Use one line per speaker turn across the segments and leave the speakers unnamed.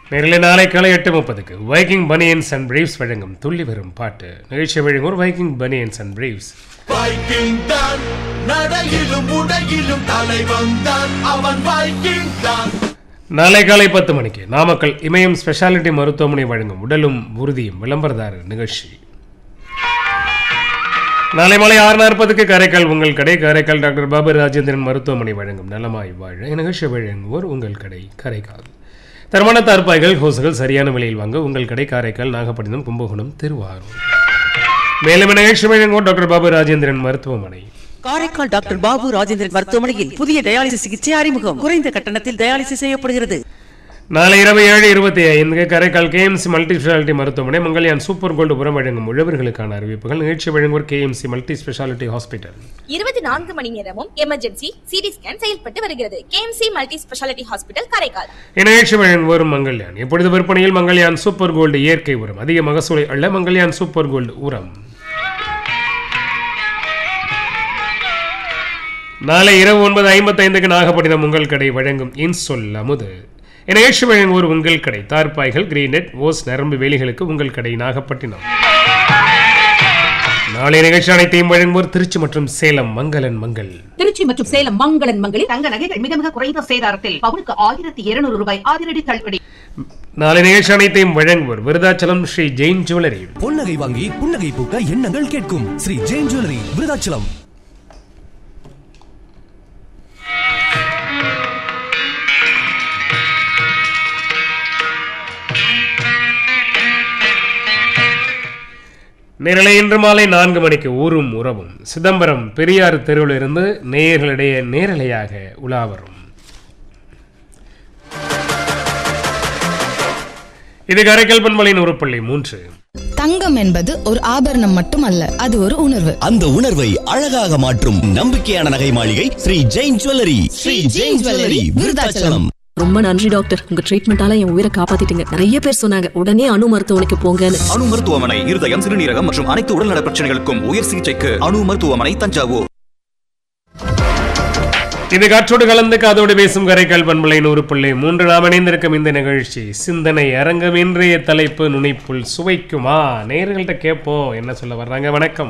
நேரில் நாளை காலை எட்டு முப்பதுக்கு வைக்கிங் பனியன்ஸ் அண்ட் பிரீவ்ஸ் வழங்கும் துள்ளி வரும் பாட்டு நிகழ்ச்சி வழங்கும் Viking banians and briefs
Viking தான் நடையிலும் உடையிலும் தலைவன் தான் அவன் வைக்கிங் தான்
நாளை காலை பத்து மணிக்கு நாமக்கல் இமயம் ஸ்பெஷாலிட்டி மருத்துவமனை வழங்கும் உடலும் உறுதியும் விளம்பரதாரர் நிகழ்ச்சி நாளை மாலை ஆறு நாற்பதுக்கு காரைக்கால் உங்கள் கடை காரைக்கால் டாக்டர் பாபு ராஜேந்திரன் மருத்துவமனை வழங்கும் நலமாய் வாழ நிகழ்ச்சி வழங்குவோர் உங்கள் கடை காரைக்கால் தரமான தார்ப்பாய்கள் ஹோசுகள் சரியான விலையில் வாங்க உங்கள் கடை காரைக்கால் நாகப்பட்டினம் கும்பகோணம் திருவாரூர் மேலும் நிகழ்ச்சி வழங்குவோர் டாக்டர் பாபு ராஜேந்திரன் மருத்துவமனை
காரைக்கால் டாக்டர் பாபு ராஜேந்திரன் மருத்துவமனையில் புதிய டயாலிசிஸ் சிகிச்சை அறிமுகம் குறைந்த கட்டணத்தில் டயாலிசிஸ் செய்யப்படுகிறது
நாளை இரவு ஏழு இருபத்தி ஐந்துக்கு காரைக்கால் கேஎம்சி மல்டி ஸ்பெஷாலிட்டி மருத்துவமனை மங்கல்யான் சூப்பர் கோல்டு புறம் வழங்கும் உழவர்களுக்கான அறிவிப்புகள் நிகழ்ச்சி வழங்குவோர் கேஎம்சி மல்டி ஸ்பெஷாலிட்டி ஹாஸ்பிட்டல்
இருபத்தி நான்கு மணி நேரமும் எமர்ஜென்சி சிடி ஸ்கேன் செயல்பட்டு வருகிறது KMC multi speciality hospital Karaikal
இந்நிகழ்ச்சி வழங்குவோர் மங்கல்யான் இப்பொழுது விற்பனையில் மங்கல்யான் சூப்பர் கோல்டு இயற்கை உரம் அதிக மகசூலை அள்ள மங்கல்யான் சூப்பர் கோல்டு உரம் நாளை இரவு ஒன்பது ஐம்பத்தைந்துக்கு நாகப்பட்டினம் உங்கள் கடை வழங்கும் இன்சொல் அமுது இந்நிகழ்ச்சி வழங்குவோர் உங்கள் கடை தார்பாய்கள் கிரீனெட் ஓஸ் நரம்பு வேலிகளுக்கு உங்கள் கடை நாகப்பட்டினம் நாளை நிகழ்ச்சி அனைத்தையும் வழங்குவோர் திருச்சி மற்றும் சேலம் மங்களன் மங்கள்
திருச்சி மற்றும் சேலம் மங்களன் மங்களில் தங்க நகைகள் மிக மிக குறைந்த சேதாரத்தில் பவுனுக்கு ஆயிரத்தி இருநூறு ரூபாய் அதிரடி தள்ளுபடி
நாளை நிகழ்ச்சி அனைத்தையும் வழங்குவோர் விருதாச்சலம் ஸ்ரீ ஜெயின் ஜுவல்லரி
பொன்னகை வாங்கி புன்னகை பூக்க எண்ணங்கள் கேட்கும் ஸ்ரீ ஜெயின் ஜுவல்லரி விருதாச்சலம்
நேரலை இன்று மாலை நான்கு மணிக்கு ஊரும் உறவும் சிதம்பரம் பெரியார் தெருவிலிருந்து நேயர்களிடையே நேரலையாக உலா வரும் இது கரைக்கல் பண்பலின் உருப்பள்ளி மூன்று
தங்கம் என்பது ஒரு ஆபரணம் மட்டுமல்ல அது ஒரு உணர்வு
அந்த உணர்வை அழகாக மாற்றும் நம்பிக்கையான நகை மாளிகை ஸ்ரீ ஜெயின் ஜுவல்லரி ஸ்ரீ ஜெயின் ஜுவல்லரி விருதாச்சலம்
ரொம்ப நன்றி டாக்டர் உங்க ட்ரீட்மெண்டால என் உயிரை காப்பாத்திட்டீங்க நிறைய பேர் சொன்னாங்க உடனே அணு மருத்துவமனைக்கு போங்கன்னு
அணு மருத்துவமனை இருதயம் சிறுநீரகம் மற்றும் அனைத்து உடல்நல பிரச்சனைகளுக்கும் உயர் சிகிச்சைக்கு அணு மருத்துவமனை தஞ்சாவூர்
இது காற்றோடு கலந்து காதோடு பேசும் கரைக்கல் பண்பலை நூறு புள்ளி மூன்று நாம் இணைந்திருக்கும் இந்த நிகழ்ச்சி சிந்தனை அரங்கம் இன்றைய தலைப்பு நுனிப்புள் சுவைக்குமா நேயர்கள்ட்ட கேட்போம் என்ன சொல்ல வர்றாங்க வணக்கம்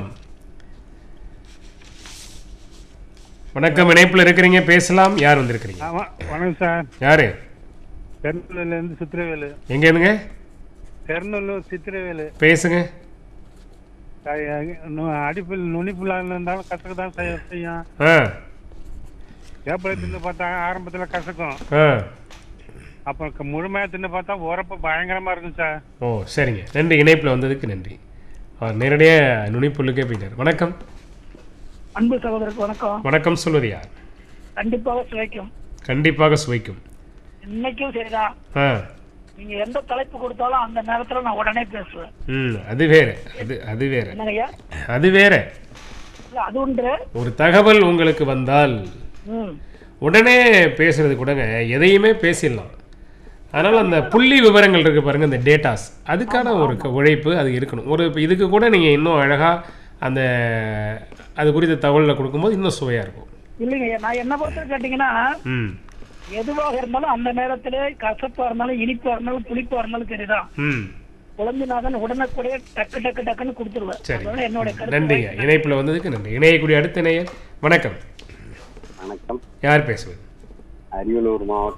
வணக்கம் இணைப்புல இருக்கிறீங்க பேசலாம் யார் வந்திருக்கிறீங்க
ஆமா வணக்கம் சார்
யாரு
பெருநல்லூர்ல இருந்து சித்திரவேலு
எங்க இருந்துங்க
பெருநல்லூர் சித்திரவேலு
பேசுங்க
அஹ் நு- அடிப்பில் நுனிப்புலா இருந்தாலும் கசக்க தான் செய்ய செய்யும்
ஆ
ஏப்பளை தின்னு பார்த்தா ஆரம்பத்துல கசக்கும்
ஆ
அப்புறம் க- முழுமையா தின்னு பார்த்தா உரப்பு பயங்கரமா இருக்கும் சார்
ஓ சரிங்க நன்றி இணைப்பில் வந்ததுக்கு நன்றி அவர் நேரடியாக நுனிப்புல்லுக்கே போயிட்டார் வணக்கம்
அன்பு சகோதரருக்கு வணக்கம்
வணக்கம் சொல்வது யார்
கண்டிப்பாக சுவைக்கும்
கண்டிப்பாக சுவைக்கும்
இன்னைக்கும் சரிதான்
ஆ
நீங்க எந்த தலைப்பு கொடுத்தாலும் அந்த நேரத்துல நான் உடனே பேசுவேன்
ம் அது வேற அது அது வேற
என்னங்கய்யா
அது வேற
இல்ல அது ஒன்று
ஒரு தகவல் உங்களுக்கு வந்தால்
ம்
உடனே பேசுறது கூடங்க எதையுமே பேசிடலாம் அதனால் அந்த புள்ளி விவரங்கள் இருக்கு பாருங்க இந்த டேட்டாஸ் அதுக்கான ஒரு க- உழைப்பு அது இருக்கணும் ஒரு இப்ப இதுக்கு கூட நீங்கள் இன்னும் அழகாக அந்த அது குறித்த தகவலில் கொடுக்கும்போது இன்னும் சுவையாக இருக்கும்
இல்லைங்க நான் என்ன பொறுத்த கேட்டீங்கன்னா
ம்
எதுவாக இருந்தாலும் அந்த நேரத்துல கசப்பா இருந்தாலும் இனிப்பா இருந்தாலும் புளிப்பா இருந்தாலும் சரிதான்
ம்
குழந்தைநாதன் உடனுக்குடைய டக்கு டக்கு டக்குன்னு கொடுத்துருவேன்
சரி
அதனால என்னோட கருத்து
நன்றிங்க இணைப்பில் வந்ததுக்கு நன்றி இணையக்கூடிய அடுத்த நேயர் வணக்கம்
வணக்கம்
யார் பேசுவது
அரியலூர் மாவட்டம்